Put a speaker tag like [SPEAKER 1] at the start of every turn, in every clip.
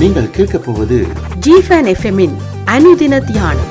[SPEAKER 1] நீங்கள் கேட்கப் போவது
[SPEAKER 2] ஜிஃபன் எஃப்எம்மின் அனுதின தியானம்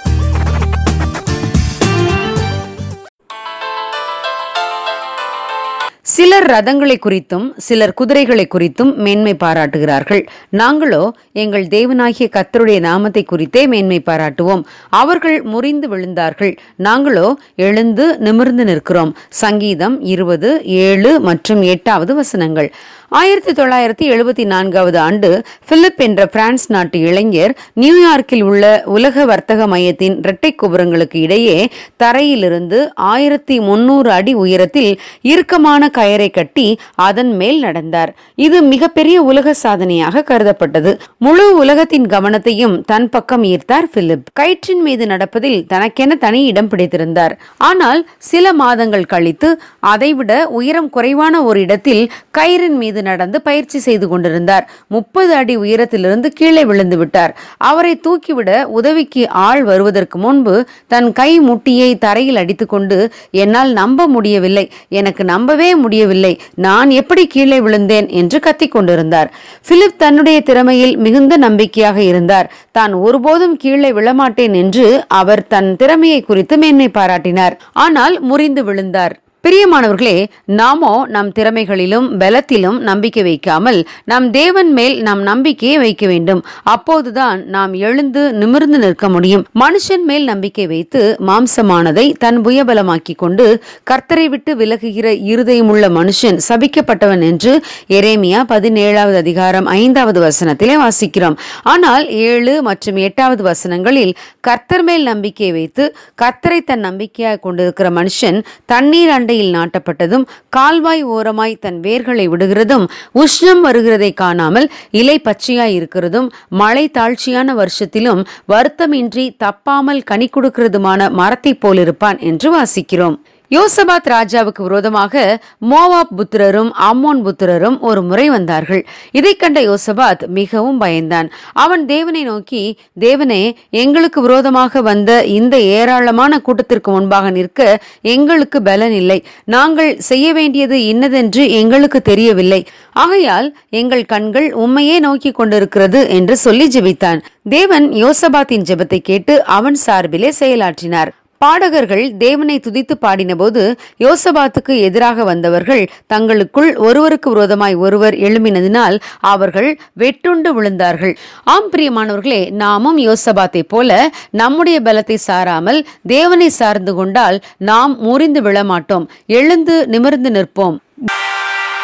[SPEAKER 3] சிலர் ரதங்களை குறித்தும் சிலர் குதிரைகளை குறித்தும் மேன்மை பாராட்டுகிறார்கள் நாங்களோ எங்கள் தேவனாகிய கர்த்தருடைய நாமத்தை குறித்தே மேன்மை பாராட்டுவோம் அவர்கள் முறிந்து விழுந்தார்கள் நாங்களோ எழுந்து நிமிர்ந்து நிற்கிறோம் சங்கீதம் இருபது ஏழு மற்றும் எட்டாவது வசனங்கள் ஆயிரத்தி தொள்ளாயிரத்தி எழுபத்தி நான்காவது ஆண்டு பிலிப் என்ற பிரான்ஸ் நாட்டு இளைஞர் நியூயார்க்கில் உள்ள உலக வர்த்தக மையத்தின் இரட்டை கோபுரங்களுக்கு இடையே தரையிலிருந்து ஆயிரத்தி முன்னூறு அடி உயரத்தில் இறுக்கமான கயரை கட்டி அதன் மேல் நடந்தார் இது மிகப்பெரிய உலக சாதனையாக கருதப்பட்டது முழு உலகத்தின் கவனத்தையும் தன் பக்கம் ஈர்த்தார் பிலிப் கயிற்றின் மீது நடப்பதில் தனக்கென தனி இடம் பிடித்திருந்தார் ஆனால் சில மாதங்கள் கழித்து அதைவிட உயரம் குறைவான ஒரு இடத்தில் கயிறின் மீது நடந்து பயிற்சி செய்து கொண்டிருந்தார் முப்பது அடி உயரத்திலிருந்து கீழே விழுந்து விட்டார் அவரை தூக்கிவிட உதவிக்கு ஆள் வருவதற்கு முன்பு தன் கை முட்டியை தரையில் அடித்துக்கொண்டு என்னால் நம்ப முடியவில்லை எனக்கு நம்பவே முடியவில்லை நான் எப்படி கீழே விழுந்தேன் என்று கத்திக் கொண்டிருந்தார் பிலிப் தன்னுடைய திறமையில் மிகுந்த நம்பிக்கையாக இருந்தார் தான் ஒருபோதும் கீழே விழமாட்டேன் என்று அவர் தன் திறமையை குறித்து மேன்மை பாராட்டினார் ஆனால் முறிந்து விழுந்தார் பிரியமானவர்களே நாமோ நம் திறமைகளிலும் பலத்திலும் நம்பிக்கை வைக்காமல் நம் தேவன் மேல் நம் நம்பிக்கையை வைக்க வேண்டும் அப்போதுதான் நாம் எழுந்து நிமிர்ந்து நிற்க முடியும் மனுஷன் மேல் நம்பிக்கை வைத்து மாம்சமானதை தன் புயபலமாக்கி கொண்டு கர்த்தரை விட்டு விலகுகிற இருதயமுள்ள மனுஷன் சபிக்கப்பட்டவன் என்று எரேமியா பதினேழாவது அதிகாரம் ஐந்தாவது வசனத்திலே வாசிக்கிறோம் ஆனால் ஏழு மற்றும் எட்டாவது வசனங்களில் கர்த்தர் மேல் நம்பிக்கை வைத்து கர்த்தரை தன் நம்பிக்கையாக கொண்டிருக்கிற மனுஷன் தண்ணீர் அண்டையில் நாட்டப்பட்டதும் கால்வாய் ஓரமாய் தன் வேர்களை விடுகிறதும் உஷ்ணம் வருகிறதை காணாமல் இலை பச்சையாய் இருக்கிறதும் மழை தாழ்ச்சியான வருஷத்திலும் வருத்தமின்றி தப்பாமல் கனி கொடுக்கிறதுமான மரத்தைப் போலிருப்பான் என்று வாசிக்கிறோம் யோசபாத் ராஜாவுக்கு விரோதமாக மோவாப் புத்திரரும் அம்மோன் புத்திரரும் ஒரு முறை வந்தார்கள் இதை கண்ட யோசபாத் மிகவும் பயந்தான் அவன் தேவனை நோக்கி தேவனே எங்களுக்கு விரோதமாக வந்த இந்த ஏராளமான கூட்டத்திற்கு முன்பாக நிற்க எங்களுக்கு பலன் இல்லை நாங்கள் செய்ய வேண்டியது இன்னதென்று எங்களுக்கு தெரியவில்லை ஆகையால் எங்கள் கண்கள் உண்மையே நோக்கி கொண்டிருக்கிறது என்று சொல்லி ஜெபித்தான் தேவன் யோசபாத்தின் ஜெபத்தை கேட்டு அவன் சார்பிலே செயலாற்றினார் பாடகர்கள் தேவனை துதித்து பாடினபோது யோசபாத்துக்கு எதிராக வந்தவர்கள் தங்களுக்குள் ஒருவருக்கு விரோதமாய் ஒருவர் எழும்பினதினால் அவர்கள் வெட்டுண்டு விழுந்தார்கள் ஆம் பிரியமானவர்களே நாமும் யோசபாத்தை போல நம்முடைய பலத்தை சாராமல் தேவனை சார்ந்து கொண்டால் நாம் முறிந்து விழமாட்டோம் எழுந்து நிமிர்ந்து நிற்போம்